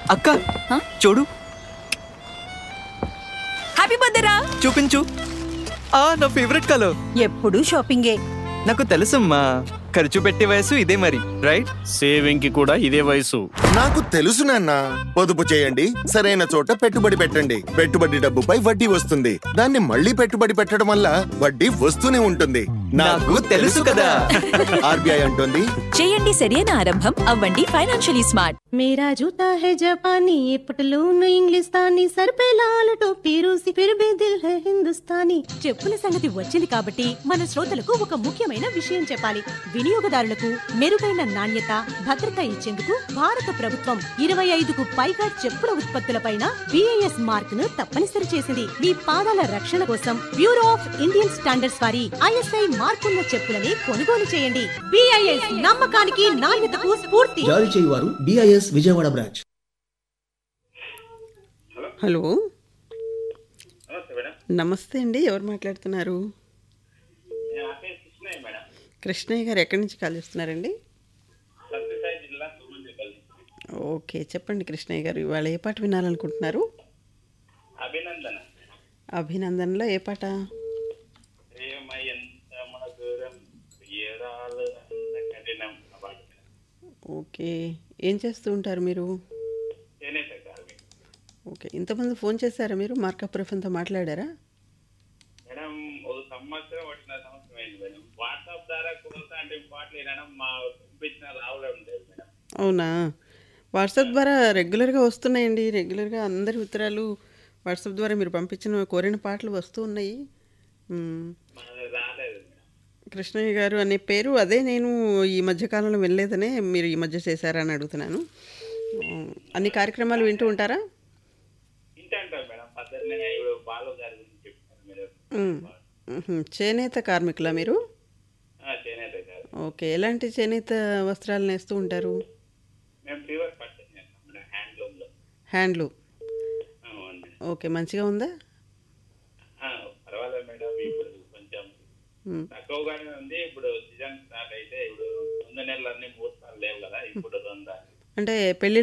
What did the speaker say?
అక్క హ? చూడు హ్యాపీ బర్త్డే రా చూపించు ఆ నా ఫేవరెట్ కలర్ ఎప్పుడు షాపింగే నాకు తెలుసమ్మా ఖర్చు పెట్టే వయసు ఇదే మరి రైట్ సేవింగ్ కి కూడా ఇదే వయసు నాకు తెలుసు నాన్న పొదుపు చేయండి సరైన చోట పెట్టుబడి పెట్టండి పెట్టుబడి డబ్బుపై వడ్డీ వస్తుంది దాన్ని మళ్ళీ పెట్టుబడి పెట్టడం వల్ల వడ్డీ వస్తూనే ఉంటుంది నాకు తెలుసు కదా. ఆర్బీఐ అంటుంది చేయండి సరైన ఆరంభం అవ్వండి ఫైనాన్షియలీ స్మార్ట్ मेरा जूता है जापानी ये पटलून इंग्लिस्तानी सर पे लाल टोपी रूसी फिर भी दिल है हिंदुस्तानी చెప్పుల సంగతి వచ్చింది కాబట్టి మన శ్రోతలకు ఒక ముఖ్యమైన విషయం చెప్పాలి వినియోగదారులకు మెరుగైన నాణ్యత భద్రత ఇచ్చేందుకు భారత ప్రభుత్వం ఇరవై ఐదుకు పైగా చెప్పుల ఉత్పత్తులపైన బిఐఎస్ మార్క్ ను తప్పనిసరి చేసింది మీ పాదాల రక్షణ కోసం బ్యూరో ఆఫ్ ఇండియన్ స్టాండర్డ్స్ వారి ఐఎస్ఐ మార్కున్న చెప్పులని కొనుగోలు చేయండి బిఐఎస్ నమ్మకానికి నాణ్యతకు స్ఫూర్తి జారీ చేయువారు బిఐఎస్ విజయవాడ బ్రాంచ్ హలో నమస్తే అండి ఎవరు మాట్లాడుతున్నారు కృష్ణయ్య గారు ఎక్కడి నుంచి కాల్ చేస్తున్నారండి ఓకే చెప్పండి కృష్ణయ్య గారు ఇవాళ ఏ పాట వినాలనుకుంటున్నారు అభినందన అభినందనలో ఏ పాట ప్రేమ ఎంత మధురం ఏరాలు అంత కఠినం ఆ పాట. ఓకే ఏం చేస్తూ ఉంటారు మీరు చేనేత కార్మికుడు. ఓకే ఇంతమంది ఫోన్ చేశారా మీరు మార్కప్ రఫన్తో మాట్లాడారా మేడం ఒక సంవత్సరం వచ్చిన సంవత్సరం అయింది మేడం వాట్సాప్ ద్వారా కుదరతా అంటే పాటలు వినడం మా పంపించిన రావడం లేదు మేడం అవునా వాట్సాప్ ద్వారా రెగ్యులర్గా వస్తున్నాయండి రెగ్యులర్గా అందరి ఉత్తరాలు వాట్సాప్ ద్వారా మీరు పంపించిన కోరిన పాటలు వస్తూ ఉన్నాయి మ్మ్. మనది రాలేదు మేడం కృష్ణయ్య గారు అనే పేరు అదే నేను ఈ మధ్యకాలంలో వినలేదనే మీరు ఈ మధ్య చేశారా అని అడుగుతున్నాను మ్మ్. అన్ని కార్యక్రమాలు వింటూ ఉంటారా ఇంటంటారు మేడం పద్ధతినే ఇప్పుడు బాలు గారి గురించి చెప్తారు మీరు మ్మ్. మ్మ్. చేనేత కార్మికులా మీరు ఆ, చేనేత గారు ఓకే ఎలాంటి చేనేత వస్త్రాలు నేస్తూ ఉంటారు మేము ప్యూర్ పర్చేస్ చేస్తాం మేడం హ్యాండ్లూమ్ లో హ్యాండ్లూమ్ అవును మేడం. ఓకే మంచిగా ఉందా ఆ, పర్వాలేదు మేడం ఇప్పుడు కొంచెం మ్మ్. తక్కువగానే ఉంది ఇప్పుడు సీజన్ స్టార్ట్ అయితే ఇప్పుడు ముందు నెలలు అన్ని ముహూర్తాలు లేవు కదా ఇప్పుడు తొందర అంటే పెళ్ళి